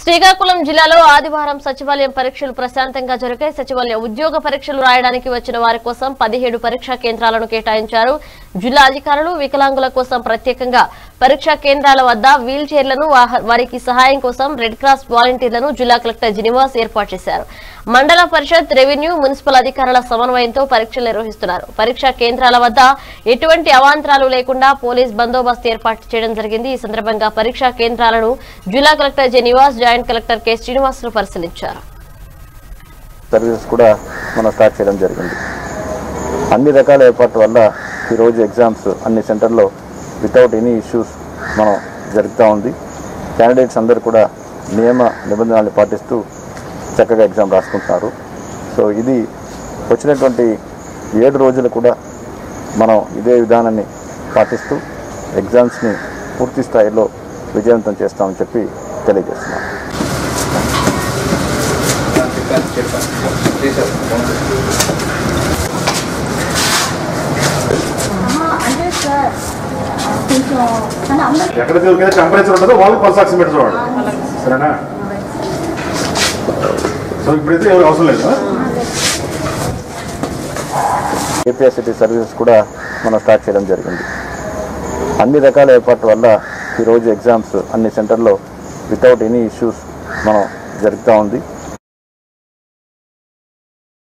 శ్రీకాకుళం జిల్లాలో ఆదివారం సచివాలయం పరీక్షలు ప్రశాంతంగా జరిగాయి సచివాలయ ఉద్యోగ పరీక్షలు రాయడానికి వచ్చిన వారి కోసం పదిహేడు పరీక్షా కేంద్రాలను కేటాయించారు జిల్లా అధికారులు వికలాంగుల కోసం ప్రత్యేకంగా పరీక్షా కేంద్రాల వద్ద వీల్ చైర్లను వాహ- వారికి సహాయం కోసం రెడ్ క్రాస్ వాలంటీర్లను జిల్లా కలెక్టర్ జినివాస్ ఏర్పాటు చేశారు మండల పరిషత్ రెవెన్యూ మున్సిపల్ అధికారుల సమన్వయంతో పరీక్షలు నిర్వహిస్తున్నారు పరీక్షా కేంద్రాల వద్ద ఎటువంటి అవాంతరాలు లేకుండా పోలీస్ బందోబస్తు ఏర్పాటు చేయడం జరిగింది ఈ సందర్భంగా పరీక్షా కేంద్రాలను జిల్లా collector J Nivas joint collector K Srinivasulu పరిశీలించారు సర్వీసెస్ కూడా మనం స్టార్ట్ చేయడం జరిగింది అన్ని రకాల ఏర్పాట్ల వల్ల ఈరోజు ఎగ్జామ్స్ అన్ని సెంటర్లో వితౌట్ ఎనీ ఇష్యూస్ మనం జరుగుతూ ఉంది క్యాండిడేట్స్ అందరూ కూడా నియమ నిబంధనలు పాటిస్తూ చక్కగా ఎగ్జామ్ రాసుకుంటున్నారు సో ఇది వచ్చినటువంటి ఏడు రోజులు కూడా మనం ఇదే విధానాన్ని పాటిస్తూ ఎగ్జామ్స్ని పూర్తి స్థాయిలో విజయవంతం చేస్తామని చెప్పి తెలియజేస్తున్నాం అంటే సార్ కొంచెం అంటే అందరూ ఎక్కడ దొరికితే టెంపరేచర్ ఉంటుందో వాళ్ళకి పల్స్ ఆక్సిమీటర్ చూడండి సరేనా సో ఇప్పుడైతే ఎవరు అవసరం లేదు ఏపీఎస్సిటీ సర్వీసెస్ కూడా మనం స్టార్ట్ చేయడం జరిగింది అన్ని రకాల ఏర్పాట్ల వల్ల ఈరోజు ఎగ్జామ్స్ అన్ని సెంటర్లో వితౌట్ ఎనీ ఇష్యూస్ మనం జరుగుతూ ఉంది